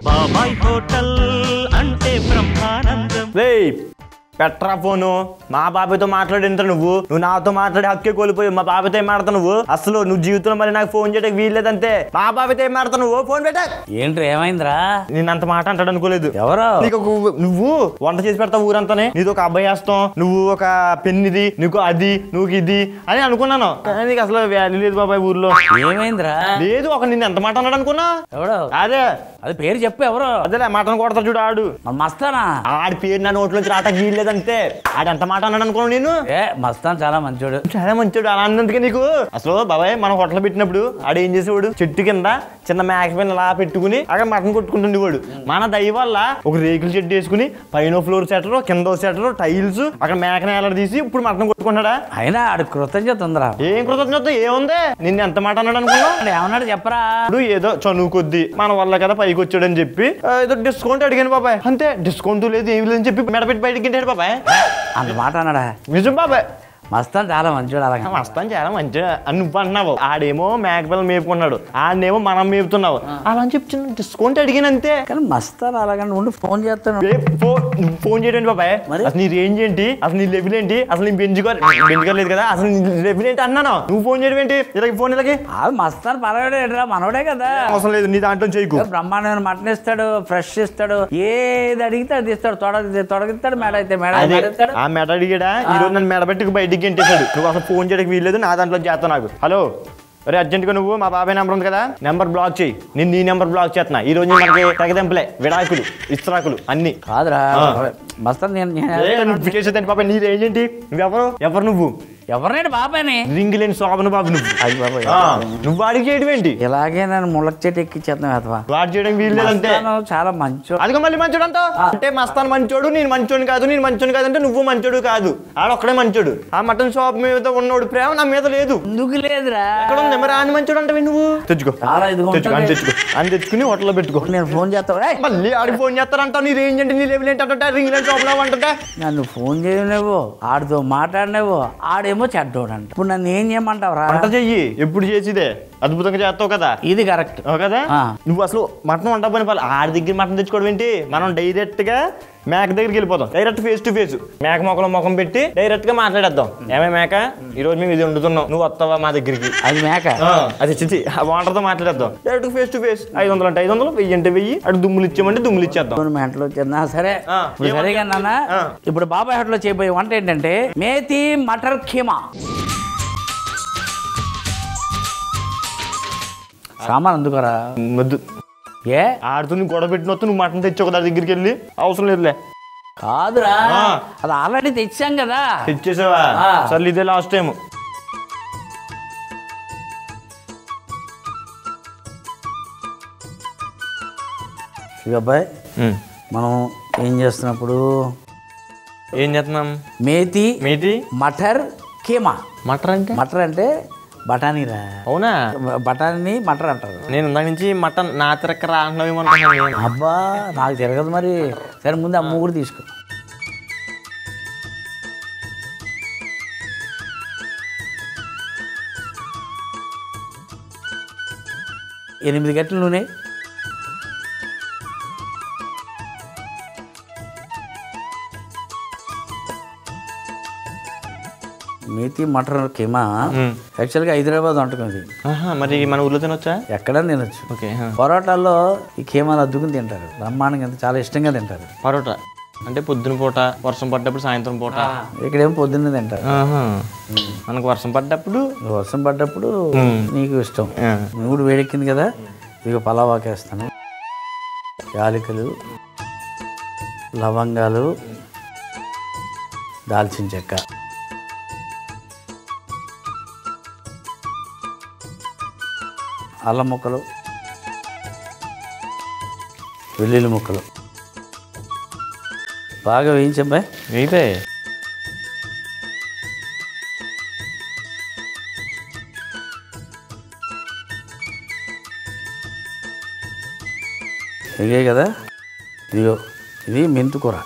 బాబాయ్ హోటల్ అంటే బ్రహ్మానందం రే Petra phone మా బాబాయ్తో మాట్లాడేంత నువ్వు నువ్వు నాతో మాట్లాడే హక్కే కోల్పోయి మా బాబాయ్తో ఏం మాడతావు నువ్వు అసలు నువ్వు జీవితంలో మరి నాకు ఫోన్ చేయడానికి వీల్లేదంతే మా బాబాయ్తో ఏం మాడతావు నువ్వు ఫోన్ పెట్టా ఏంట్రా ఏమైందిరా నేను అంత మాట అంటాడు అనుకోలేదు ఎవరు నీకు ఒక ఊ- నువ్వు వంట చేసి పెడతావు ఊరంతానే నీది ఒక అబ్బాయి వేస్తాం నువ్వు ఒక పెన్నిది నీకు అది నువ్వు ఇది అని అనుకున్నాను కానీ నీకు అసలు వాల్యూ లేదు బాబాయ్ ఊర్లో ఏమైందిరా లేదు ఒక నిన్ను ఎంత మాట అన్నాడు అనుకున్నా ఎవడు అదే అది పేరు చెప్పు ఎవరు అదేలే మాటను కొడతాడు చూడు ఆడు మన మస్తానా ఆడి పేరు నా నోట్లోంచి రావటానికి వీల్లేదంతే ఆడు ఎంత మాట అన్నాడు అనుకున్నావు నేను ఏ మస్తాన్ చాలా మంచోడు చాలా మంచివాడు అలా అన్నందుకే నీకు అసలు బాబాయ్ మనం హోటల్ పెట్టినప్పుడు ఆడు ఏం చేసేవాడు చెట్టు కింద చిన్న మేక పైన అలా పెట్టుకుని అక్కడ మటన్ కొట్టుకుంటుండేవాడు మన దయ వల్ల ఒక రేకుల చెట్టు వేసుకుని పైన ఫ్లోర్ సెటర్ కింద సెటర్ టైల్స్ అక్కడ మేకన ఎలా తీసి ఇప్పుడు మటన్ కొట్టుకున్నాడా అయినా ఆడు కృతజ్ఞత ఉందిరా ఏం కృతజ్ఞత ఏముంది నిన్ను ఎంత మాట అన్నాడు అనుకున్నావు ఆడు ఏమన్నాడు చెప్పరా ఇప్పుడు ఏదో చనువు కొద్ది మన వల్ల కదా పైకి వచ్చాడని చెప్పి ఆ, ఏదో డిస్కౌంట్ అడిగాను బాబాయ్ అంతే డిస్కౌంట్ లేదు ఏమి లేదని చెప్పి మెడపెట్టి బయటికి గింటాడు బాబాయ్ అంత మాట అన్నాడా నిజం బాబాయ్ మస్తాన్ చాలా మంచోడు అలాగే వస్తాను చాలా మంచిగా అని నువ్వు అన్నావు ఆడేమో మేకపిల్లలు మేపుకున్నాడు ఆడేమో మనం మేపుతున్నావు అలా అని చెప్పి చిన్న డిస్కౌంట్ అడిగాను అంతే కానీ మస్తాన్ అలాగని ఉండి ఫోన్ చేస్తాను ఏ ఫోన్ నువ్వు ఫోన్ చేయడం బాబాయ్ మరి? అసలు నీ రేంజ్ ఏంటి అసలు నీ లెవెల్ ఏంటి అసలు నీ బెంచుకోర్ బెంచుకోర్ లేదు కదా అసలు నీ లెవెల్ ఏంటి అన్నాను నువ్వు ఫోన్ చేయడం ఏంటి ఇలాగ ఫోన్ ఇలాగే ఆ మస్తాన్ పర్వాలేడురా మనోడే కదా అవసరం లేదు నీ దాంట్లో చేయకు బ్రహ్మాండమైన మటన్ ఇస్తాడు ఫ్రెష్ ఇస్తాడు ఏది అడిగితే అది ఇస్తాడు తొడ తొడగిస్తాడు మేడ అయితే మేడ అదే మేడ ఇస్తాడు ఆ మెడ అడిగాడా ఈ రోజు నన్ను మెడబెట్టుకు బయటికి గెంటేశాడు నువ్వు అసలు ఫోన్ చేయడానికి వీల్లేదు నా దాంట్లో చేస్తావు నాకు హలో అరే అర్జెంట్గా నువ్వు మా బాబాయ్ నెంబర్ ఉంది కదా నెంబర్ బ్లాక్ చేయి నేను నీ నెంబర్ బ్లాక్ చేస్తున్నా ఈ రోజు మనకి తెగదెంపలే విడాకులు ఇస్త్రాకులు అన్ని కాదురా ఆ. మస్తాన్ నేను ఏ, నేను నువ్వు చేసేదండి పాప నీ రేంజ్ ఏంటి నువ్వెవరు ఎవరు నువ్వు ఎవరినేడు బాబాని రింగ్ లేని శోభను బాబు నువ్వు అది బాబాయ్ ఆ, నువ్వు వాడికి చేయడం ఏంటి ఇలాగే నన్ను ముళ్ళకి చెట్టు ఎక్కిచ్చేద్దాం అథవా వాడు చేయడం వీల్లేదంతే చాలా మంచోడు అదిగో మళ్ళీ మంచోడు అంతా అంటే మస్తాన్ మంచోడు నేను మంచోడు కాదు నేను మంచోడు కాదు అంటే నువ్వు మంచోడు కాదు ఆడొక్కడే మంచోడు ఆ మటన్ షాప్ మీద ఉన్నోడు ప్రేమ నా మీద లేదు ఎందుకు లేదురా ఎక్కడ ఉంది మరి ఆని మంచోడు అంటే నువ్వు తెచ్చుకో చాలా ఇదిగో తెచ్చుకో అని ఉంటుంది. తెచ్చుకో అని తెచ్చుకుని హోటల్లో పెట్టుకో నేను ఫోన్ చేస్తావు ఏయ్, మళ్ళీ ఆడికి ఫోన్ చేస్తారంటావు నీ రేంజ్ ఏంటి నీ లెవెల్ ఏంటి అంటే రింగ్ లేని షాప్ లో అంటుంటే నన్ను ఫోన్ చేయలేవు ఆడితో మాట్లాడినవు ఆడేమో చెడ్డోడు అంట ఇప్పుడు నన్ను ఏం చేయమంటావు రా వంట చెయ్యి ఎప్పుడు చేసిదే అద్భుతంగా చేస్తావు కదా ఇది కరెక్ట్ ఓ కదా ఆ. నువ్వు అసలు మటన్ వంట పని పని ఆడి దగ్గర మటన్ తెచ్చుకోవడం ఏంటి మనం డైరెక్ట్ గా మేక దగ్గరికి వెళ్ళిపోతాం డైరెక్ట్ ఫేస్ టు ఫేస్ మేక మొక్కలో ముఖం పెట్టి డైరెక్ట్ గా మాట్లాడేద్దాం ఏమే మేక ఈ రోజు మేము ఇది వండుతున్నాం నువ్వు వస్తావా మా దగ్గరికి అది మేక ఆ, అది చిచి వాటర్తో మాట్లాడేద్దాం డైరెక్ట్ ఫేస్ టు ఫేస్ ఐదు వందలు అంటే ఐదు వందలు వెయ్యి అంటే వెయ్యి అటు దుమ్ములు ఇచ్చామంటే దుమ్ములు ఇచ్చేద్దాం కొన్ని మెంటలు వచ్చిందా సరే ఆ, ఇప్పుడు ఏమన్నా? సరేగా నాన్న ఆ. ఇప్పుడు బాబాయ్ హోటల్లో చేయబోయే వంట ఏంటంటే మేతి మటర్ ఖీమా సామాన్ అందుకోరా వద్దు ఏ ఆడుతూ నువ్వు గొడవ పెట్టిన వస్తే నువ్వు మటన్ తెచ్చి ఒక దాని దగ్గరికి వెళ్ళి అవసరం లేదులే కాదురా ఆ. అది ఆల్రెడీ తెచ్చాం కదా తెచ్చేసావా ఆ. సర్లే ఇదే లాస్ట్ టైం ఇక అబ్బాయి మనం ఏం చేస్తున్నప్పుడు ఏం చేస్తున్నాం మేతి మీటి మటర్ కీమా మటర్ అంటే మటర్ అంటే బఠానీరా అవునా బఠానీ మటర్ అంటారు నేను ఇందాక నుంచి మటన్ నా తిరక్క రా అంటున్నావేమో అనుకున్నాను నేను. అబ్బా నాకు తిరగదు మరి సరే ముందు అమ్మ కూడా తీసుకో ఎనిమిది గంటల నూనె మేతి మటర్ కిమా మ్మ్. యాక్చువల్గా హైదరాబాద్ వంటకం ఇది ఆహా, మరి మన ఊర్లో తినొచ్చా ఎక్కడ తినొచ్చు ఓకే పరోటాల్లో ఈ కీమాలు అద్దుకుని తింటారు బ్రహ్మాండంగా ఎంత చాలా ఇష్టంగా తింటారు పరోటా అంటే పొద్దున పూట వర్షం పడ్డప్పుడు సాయంత్రం పూట ఇక్కడేమో పొద్దున్నే తింటారు ఆహా. మనకు వర్షం పడ్డప్పుడు వర్షం పడ్డప్పుడు మ్మ్. నీకు ఇష్టం ఆ. మూడు వేడెక్కింది కదా ఇక పలావాకేస్తాను యాలకులు లవంగాలు దాల్చిన చెక్క అల్లం ముక్కలు వెల్లుల్లి ముక్కలు బాగా వేయించబ్బాయి అయితే ఇదే కదా ఇదిగో ఇది మెంతు కూర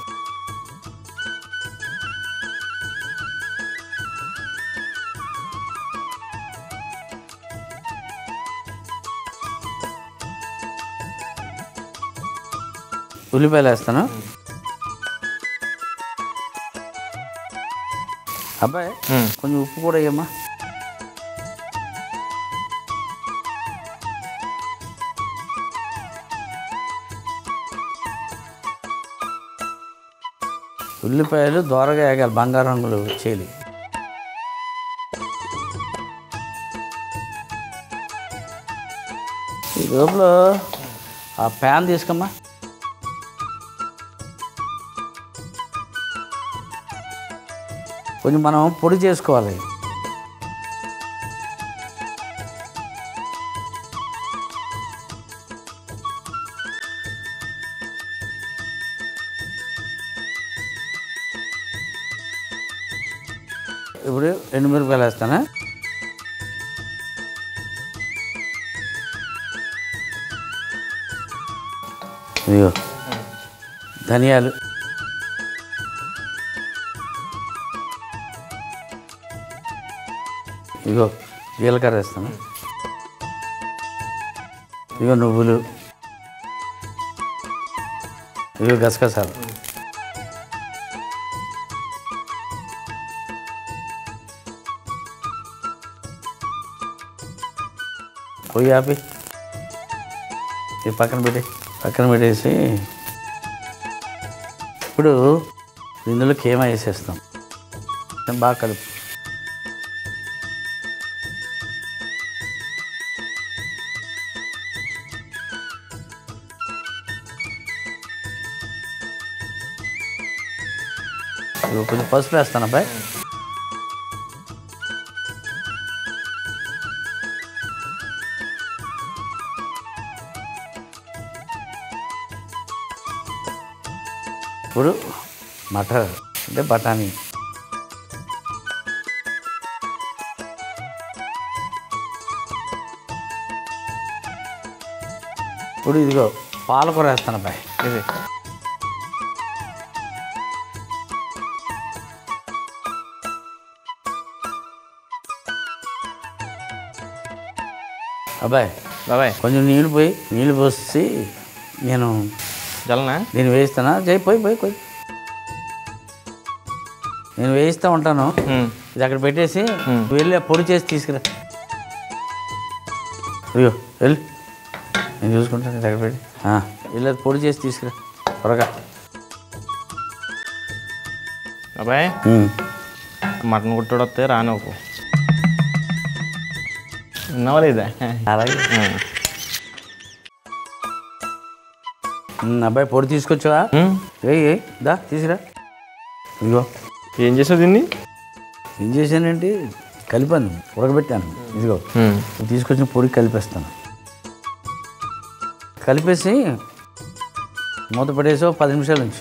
ఉల్లిపాయలు వేస్తాను అబ్బాయి ఉమ్. కొంచెం ఉప్పు కూడా వేయమ్మా ఉల్లిపాయలు దోరగా వేగాలి బంగారు రంగులు చేలి ఈ లోపల ఆ ప్యాన్ తీసుకోమ్మా కొంచెం మనం పొడి చేసుకోవాలి ఇప్పుడు రెండు మిరపకాయలు వేస్తానా ఇదిగో ధనియాలు ఇగో జీలకర్ర వేస్తాను ఇగో నువ్వులు ఇగో గసగసాలు పొయ్యి ఆపి ఇది పక్కన పెట్టి పక్కన పెట్టేసి ఇప్పుడు ఇందులో కేమా వేసేస్తాం బాగా కలుపు ఇదిగో కొంచెం పసుపు వేస్తాను అబ్బాయి ఇప్పుడు మటర్ అంటే బఠానీ ఇప్పుడు ఇదిగో పాలకూర వేస్తాను అబ్బాయి ఇది అబ్బాయి బాబాయ్ కొంచెం నీళ్ళు పోయి నీళ్ళు పోసి నేను జలనా నేను వేయిస్తానా జై పోయి పోయి పోయి నేను వేయిస్తూ ఉంటాను ఉమ్. ఇది అక్కడ పెట్టేసి వెళ్ళి ఆ పొడి చేసి తీసుకురా అయ్యో వెళ్ళి నేను చూసుకుంటాను ఇది అక్కడ పెట్టి ఆ, వెళ్ళి అది పొడి చేసి తీసుకురా త్వరగా బాబాయ్ ఉమ్. మటన్ కుట్టుడు వస్తే రానివ్వకు విన్నావా లేదా అలాగే ఉమ్. ఉమ్, అబ్బాయి పొడి తీసుకొచ్చావా ఉమ్. ఏయ్ ఏయ్, దా తీసుకురా ఇదిగో ఏం చేసావు దీన్ని ఏం చేశానంటే కలిపాను ఉడకబెట్టాను ఇదిగో ఉమ్. ఇప్పుడు తీసుకొచ్చిన పొడి కలిపేస్తాను కలిపేసి మూత పడేసి ఒక పది నిమిషాల నుంచి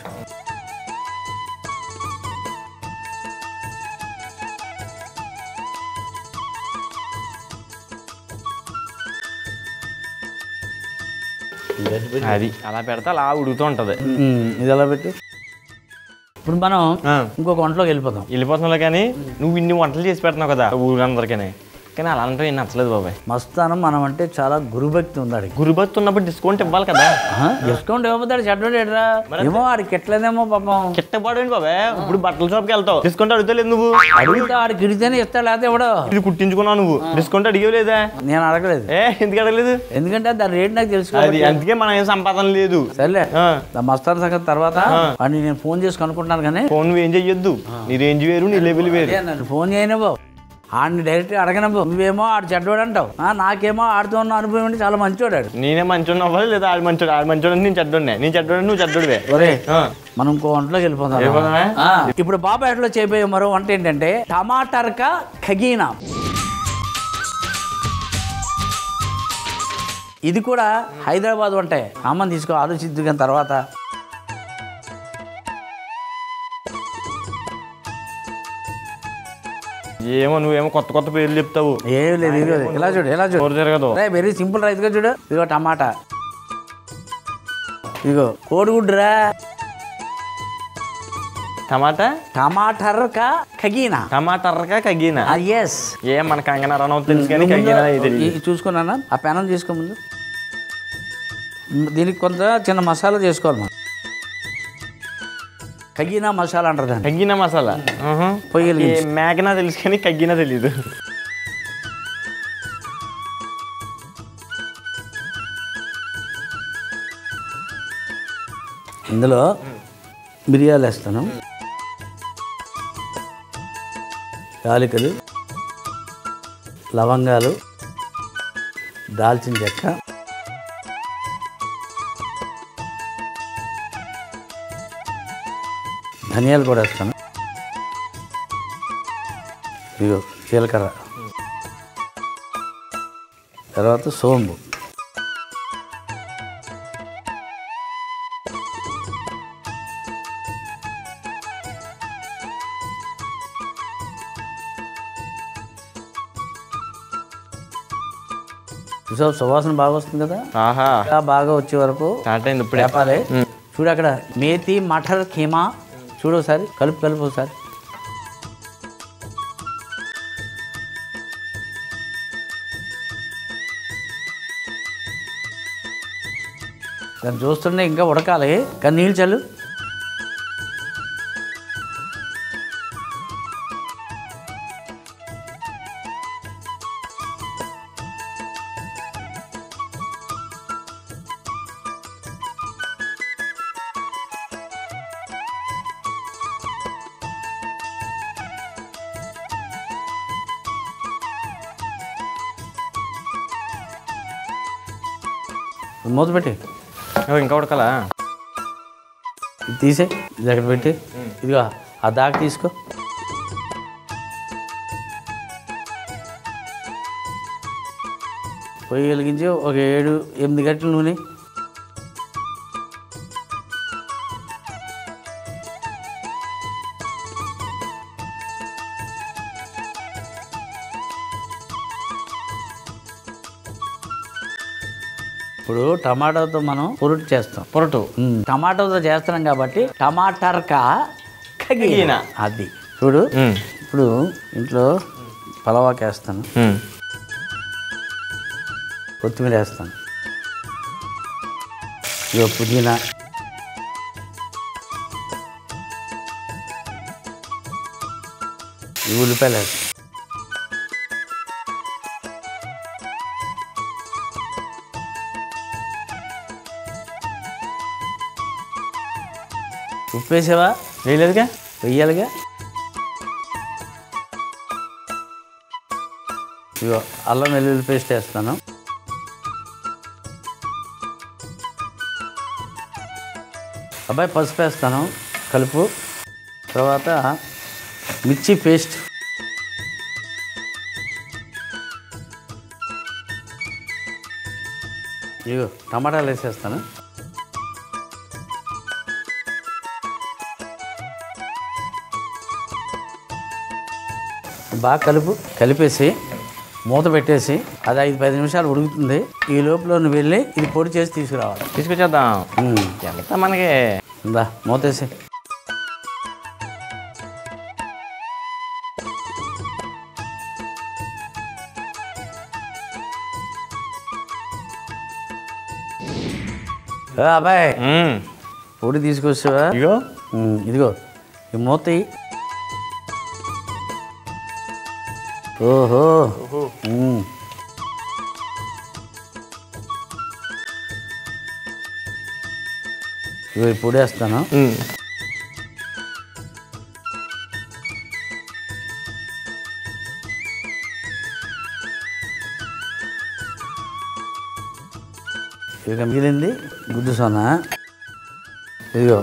అది అలా పెడితే అలా ఉడుకుతూ ఉంటుంది ఇది ఎలా పెట్టి ఇప్పుడు మనం ఇంకొక వంటలోకి వెళ్ళిపోతాం వెళ్ళిపోతున్నావు కానీ నువ్వు ఇన్ని వంటలు చేసి పెడుతున్నావు కదా ఊరందరికీ కానీ అలా అంటే ఏం నచ్చలేదు బాబాయ్ మస్తానం మనం అంటే చాలా గురుభక్తి ఉంది ఆడికి గురుభక్తి ఉన్నప్పుడు డిస్కౌంట్ ఇవ్వాలి కదా డిస్కౌంట్ ఇవ్వబోతాడు చెడ్డోడేట్రా ఏమో ఆడికి ఎట్లేదేమో పాపం కిట్టపాడు బాబాయ్ ఇప్పుడు బట్టల షాప్కి వెళ్తావు డిస్కౌంట్ అడుగుతలేదు నువ్వు అడిగితే ఆడికి ఇడితేనే ఇస్తాడు లేకపోతే ఇవ్వడు ఇది కుట్టించుకున్నావు నువ్వు డిస్కౌంట్ అడిగలేదా నేను అడగలేదు ఏ ఎందుకు అడగలేదు ఎందుకంటే దాని రేట్ నాకు తెలుసు అది అందుకే మనం ఏం సంపాదన లేదు సర్లే ఆ. ఆ మస్తాన్ సంగతి తర్వాత వాడిని నేను ఫోన్ చేసి కనుక్కుంటున్నాను కానీ ఫోన్ నువ్వు ఏం చెయ్యొద్దు నీ రేంజ్ వేరు నీ లెవెల్ వేరు అదే నన్ను ఫోన్ చేయనివ్వు ఆడిని డైరెక్ట్ అడగనివ్వు నువ్వేమో ఆడు చెడ్డోడు అంటావు ఆ, నాకేమో ఆడుతూ ఉన్న అనుభవం ఏంటి చాలా మంచోడు ఆడు నేనే మంచోడు అవ్వాలి లేదా ఆడు మంచోడు ఆడు మంచోడు అంటే నేను చెడ్డోడినే నేను చెడ్డోడు నువ్వు చెడ్డోడివే ఒరే ఆ. మనం ఇంకో వంటలోకి వెళ్ళిపోతాం వెళ్ళిపోదామా? ఆ, ఇప్పుడు బాబాయట్లో చేయబోయే మరో వంట ఏంటంటే టమాటర్క ఖగీనా ఇది కూడా హైదరాబాద్ వంటే అమ్మని తీసుకో ఆలోచిద్దు కానీ తర్వాత ఏమో నువ్వేమో కొత్త కొత్త పేర్లు చెప్తావు ఏం లేదు ఇదిగో ఇలా చూడు ఇలా చూడు ఎవరు జరగదు రే వెరీ సింపుల్ రైతుగా చూడు ఇదిగో టమాటా ఇదిగో కోడిగుడ్డురా టమాటా టమాటర్క ఖగీనా టమాటర్గా కగ్గీనా ఎస్ ఏ మన కంగన రనవు తెలుసు కానీ కగ్గీనా ఇది తెలియదు చూసుకున్నానా ఆ పెనం తీసుకో ముందు మ్, దీనికి కొంత చిన్న మసాలా చేసుకోవాలి మనం కగ్గినా మసాలా అంటారు దాన్ని కగ్గిన మసాలా ఆహా. పొయ్యి ఈ వెలిగించి. మేకనా తెలుసు కానీ కగ్గినా తెలీదు ఇందులో మిరియాలు వేస్తాను యాలకులు లవంగాలు దాల్చిన చెక్క ధనియాలు కూడా వేస్తాను ఇదిగో జీలకర్ర తర్వాత సోంపు చూసావు సువాసన బాగా వస్తుంది కదా ఆహా ఇంకా బాగా వచ్చే వరకు స్టార్ట్ అయింది ఇప్పుడే వేపాలి చూడు అక్కడ మేతి మటర్ కీమా చూడు ఒకసారి కలుపు కలుపు ఒకసారి దాన్ని చూస్తుంటే ఇంకా ఉడకాలి కానీ నీళ్ళు చల్లు మూత పెట్టి ఓ, ఇంకా ఉడకలా ఇది తీసే ఇది అక్కడ పెట్టి ఇదిగో ఆ దాకా తీసుకో పొయ్యి వెలిగించి ఒక ఏడు ఎనిమిది గంటల నూనె ఇప్పుడు టమాటాతో మనం పొరుటు చేస్తాం పొరటు ఉమ్, టమాటోతో చేస్తున్నాం కాబట్టి టమాటర్కా కగిన కగిన. అది చూడు ఉమ్, ఇప్పుడు ఇంట్లో పలవాకి వేస్తాను ఉమ్. కొత్తిమీర వేస్తాను ఇగో పుదీనా ఈ ఉల్లిపాయలు వేస్తాను ఉప్పు వేసావా వేయలేదుగా వెయ్యాలిగా ఇగో అల్లం వెల్లుల్లి పేస్ట్ వేస్తాను అబ్బాయి పసుపు వేస్తాను కలుపు తర్వాత మిర్చి పేస్ట్ ఇగో టమాటాలు వేసేస్తాను బాగా కలుపు కలిపేసి మూత పెట్టేసి అది ఐదు పది నిమిషాలు ఉడుకుతుంది ఈ లోపల నువ్వు వెళ్ళి ఇది పొడి చేసి తీసుకురావాలి తీసుకొచ్చేద్దాం ఉమ్. ఎంత మనకి ఇందా మూతేసి ఏ అబ్బాయి ఉమ్, పొడి తీసుకొచ్చావా ఇగో ఉమ్, ఇదిగో ఈ మూత ఇయ్యి. ఓహో ఉమ్. ఇదిగో ఈ పొడి వేస్తాను ఉమ్. ఇక మిగిలింది గుడ్డు సొన ఇదిగో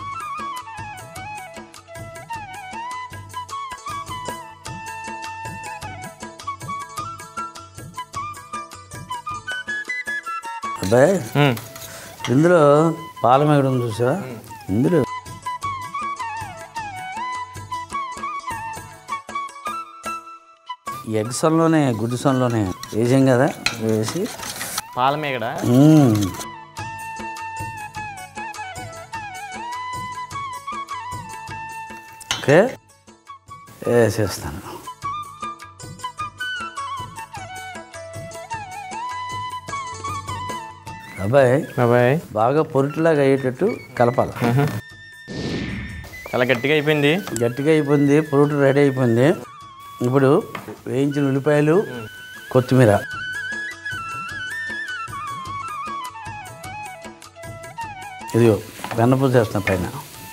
అబ్బాయి ఉమ్. ఇందులో పాలమేగడ ఉంది చూసావా ఇందులో ఈ ఎగ్ సన్లోనే గుడ్డు సన్లోనే వేసాం కదా వేసి పాల మేగడ మ్మ్. ఓకే వేసేస్తాను అబ్బాయి బాబాయ్ బాగా పొరుటులాగా అయ్యేటట్టు కలపాలి చాలా గట్టిగా అయిపోయింది గట్టిగా అయిపోయింది ఫ్రూట్ రెడీ అయిపోయింది ఇప్పుడు వేయించిన ఉల్లిపాయలు కొత్తిమీర ఇదిగో వెన్నపూస వేస్తాం పైన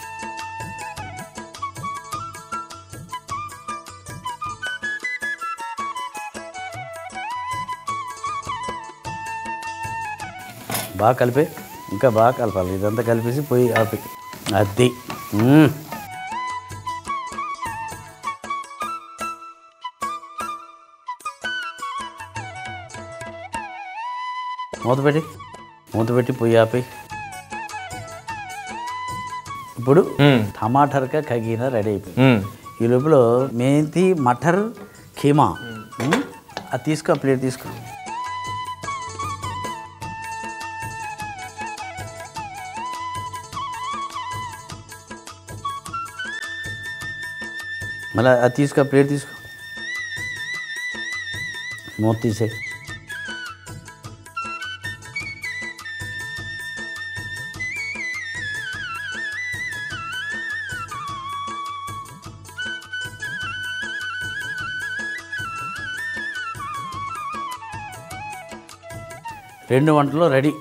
బాగా కలిపి ఇంకా బాగా కలపాలి ఇదంతా కలిపేసి పోయి ఆపి అది మ్మ్. మూత పెట్టి మూత పెట్టి పొయ్యి ఆపి ఇప్పుడు మ్మ్. టమాటర్గా కగిన రెడీ అయిపోయింది మ్మ్. ఈ లోపల మెంతి మటర్ కీమా మ్మ్. అది తీసుకో ప్లేట్ తీసుకో మళ్ళీ అది తీసుకో ప్లేట్ తీసుకో మూత తీసే రెండు వంటలు రెడీ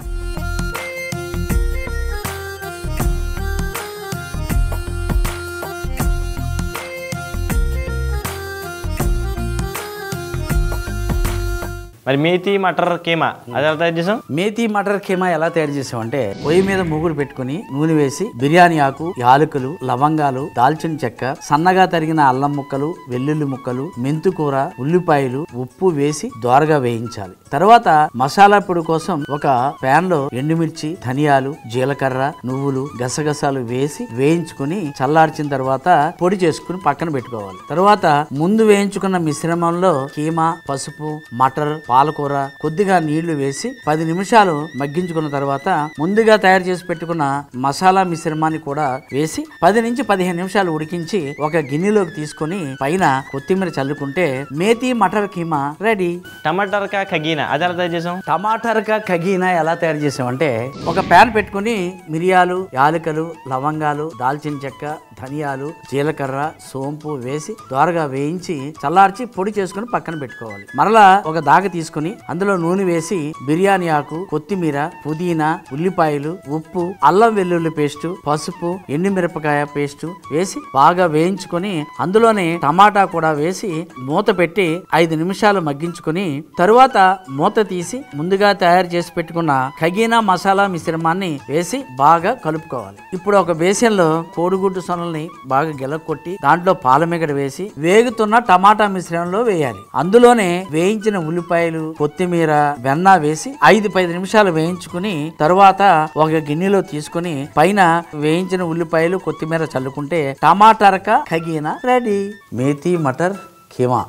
మరి మేతి మటర్ కీమా అది ఎలా తయారు చేసాం మేతి మటర్ కీమా ఎలా తయారు చేసామంటే పొయ్యి మీద మూగుడు పెట్టుకుని నూనె వేసి బిర్యానీ ఆకు యాలకులు లవంగాలు దాల్చిన చెక్క సన్నగా తరిగిన అల్లం ముక్కలు వెల్లుల్లి ముక్కలు మెంతుకూర ఉల్లిపాయలు ఉప్పు వేసి దోరగా వేయించాలి తర్వాత మసాలా పొడి కోసం ఒక పాన్ లో ఎండుమిర్చి ధనియాలు జీలకర్ర నువ్వులు గసగసాలు వేసి వేయించుకుని చల్లార్చిన తర్వాత పొడి చేసుకుని పక్కన పెట్టుకోవాలి తర్వాత ముందు వేయించుకున్న మిశ్రమంలో కీమా పసుపు మటర్ పాలకూర కొద్దిగా నీళ్లు వేసి పది నిమిషాలు మగ్గించుకున్న తర్వాత ముందుగా తయారు చేసి పెట్టుకున్న మసాలా మిశ్రమాన్ని కూడా వేసి పది నుంచి పదిహేను నిమిషాలు ఉడికించి ఒక గిన్నెలోకి తీసుకొని పైన కొత్తిమీర చల్లుకుంటే మేతి మటర్ కీమా రెడీ టమాటర్ కా ఖగీనా అది ఎలా తయారు చేసాం టమాటర్గా కగీనా ఎలా తయారు చేసామంటే ఒక ప్యాన్ పెట్టుకుని మిరియాలు యాలకులు లవంగాలు దాల్చిన చెక్క ధనియాలు జీలకర్ర సోంపు వేసి దోరగా వేయించి చల్లార్చి పొడి చేసుకుని పక్కన పెట్టుకోవాలి మరలా ఒక దాగ తీసుకుని అందులో నూనె వేసి బిర్యానీ ఆకు కొత్తిమీర పుదీనా ఉల్లిపాయలు ఉప్పు అల్లం వెల్లుల్లి పేస్ట్ పసుపు ఎండుమిరపకాయ పేస్ట్ వేసి బాగా వేయించుకొని అందులోనే టమాటా కూడా వేసి మూత పెట్టి ఐదు నిమిషాలు మగ్గించుకొని తరువాత మూత తీసి ముందుగా తయారు చేసి పెట్టుకున్న ఖగీనా మసాలా మిశ్రమాన్ని వేసి బాగా కలుపుకోవాలి ఇప్పుడు ఒక బేసిన్లో కోడిగుడ్డు సొనల్ని బాగా గెలకొట్టి దాంట్లో పాలమిగడ వేసి వేగుతున్న టమాటా మిశ్రమంలో వేయాలి అందులోనే వేయించిన ఉల్లిపాయలు కొత్తిమీర వెన్న వేసి ఐదు పది నిమిషాలు వేయించుకుని తరువాత ఒక గిన్నెలో తీసుకుని పైన వేయించిన ఉల్లిపాయలు కొత్తిమీర చల్లుకుంటే టమాటారక ఖగీనా రెడీ మేతి మటర్ కీమా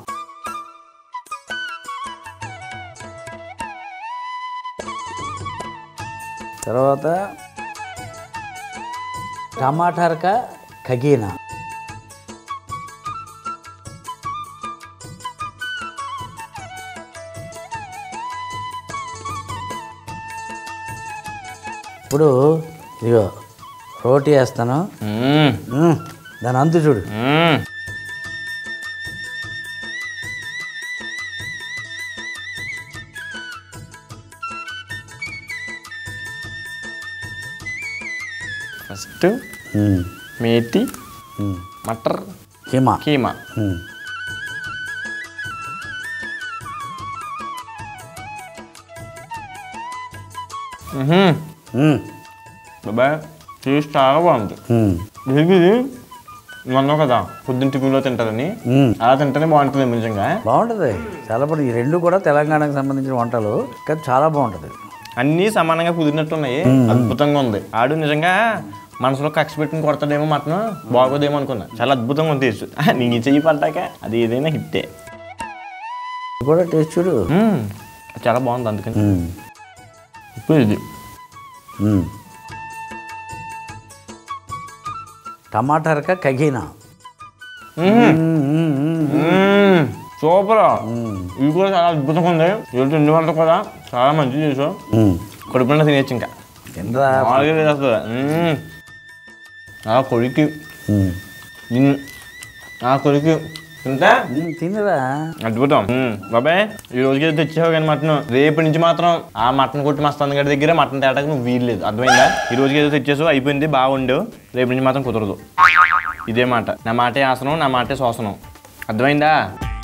తర్వాత టమాటారక ఖగీనా ఇప్పుడు ఇదిగో రోటీ వేస్తాను మ్మ్. మ్మ్. దాని అంతు చూడు మ్మ్. ఫస్ట్ మ్మ్. మేతి మ్మ్. మటర్ కీమా కీమా మ్మ్. మ్మ్. మ్మ్. బాబాయ్ టేస్ట్ చాలా బాగుంది మ్మ్. ఇది మొన్న కదా పొద్దున్న టిఫిన్లో తింటారని మ్మ్. అలా తింటేనే బాగుంటుంది నిజంగా బాగుంటుంది చాలా బాగుంటుంది ఈ రెండు కూడా తెలంగాణకు సంబంధించిన వంటలు కానీ చాలా బాగుంటుంది అన్నీ సమానంగా కుదిరినట్టు ఉన్నాయి అద్భుతంగా ఉంది ఆడు నిజంగా మనసులో కక్ష పెట్టుకుని కొడతాడేమో మటన్ బాగోదేమో అనుకున్నా చాలా అద్భుతంగా ఉంది టేస్ట్ నీ చెయ్యి పడ్డాక అది ఏదైనా హిట్టే ఇది కూడా టేస్ట్ చూడు మ్మ్. చాలా బాగుంది అందుకని మ్మ్. ఇప్పుడు ఇది మ్మ్. టమాటారక కగీనా మ్మ్. మ్మ్. మ్మ్. మ్మ్. సూపర్ మ్మ్. ఇది కూడా చాలా అద్భుతంగా ఉంది ఈరోజు రెండు వంటలు కూడా చాలా మంచిగా చేసావు మ్మ్. కడుపున తినేచ్చు ఇంకా తినరా మామూలుగా లేదు అసలు మ్మ్. ఆ కొడుకు నిన్ను నా కొడుకు తింటా తినరా అద్భుతం ఉమ్, బాబాయ్ ఈ రోజుకి ఏదో తెచ్చావు కానీ మటన్ రేపు నుంచి మాత్రం ఆ మటన్ కొట్టి మస్తాను గడి దగ్గర మటన్ తేటాకు నువ్వు వీల్లేదు అర్థమైందా ఈ రోజుకి ఏదో తెచ్చేసావు అయిపోయింది బాగుండు రేపు నుంచి మాత్రం కుదరదు ఇదే మాట నా మాటే ఆసనం నా మాటే శ్వాసనం అర్థమైందా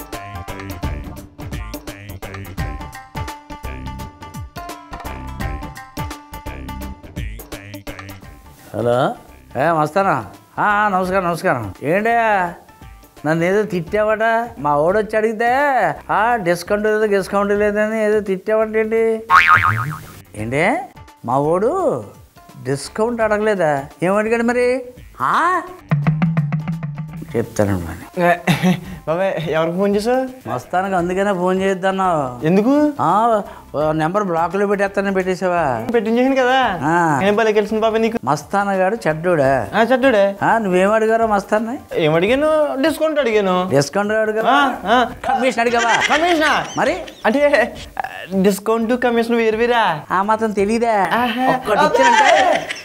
హలో ఏ వస్తానా ఆ, నమస్కారం నమస్కారం ఏంటి నన్ను ఏదో తిట్టావట మా ఓడు వచ్చి అడిగితే ఆ డిస్కౌంట్ లేదు డిస్కౌంట్ లేదని ఏదో తిట్టావట ఏంటి ఏంటి మా ఓడు డిస్కౌంట్ అడగలేదా ఏమడిగాడు మరి ఆ? చెప్తాను మరి బాబాయ్ ఎవరికి ఫోన్ చేసావు మస్తానికి అందుకనే ఫోన్ చేద్దన్నావు ఎందుకు ఆ, ఓ నెంబర్ బ్లాక్లో పెట్టేస్తానని పెట్టేసావా పెట్టించేసాను కదా ఆ. ఏం పని కలిసింది బాబాయ్ నీకు మస్తాన గాడు చెడ్డోడా ఆ, చట్టుడే ఆ, నువ్వేం అడిగారో మస్తాన్ని ఏం అడిగాను డిస్కౌంట్ అడిగాను డిస్కౌంట్ అడిగావా ఆ, ఆ. కమిషన్ అడిగావా కమిషనా మరి అంటే డిస్కౌంట్ కమిషన్ వేరు వేరా ఆ మాత్రం తెలీదా ఆహా. ఒక్కటి ఇచ్చానంటే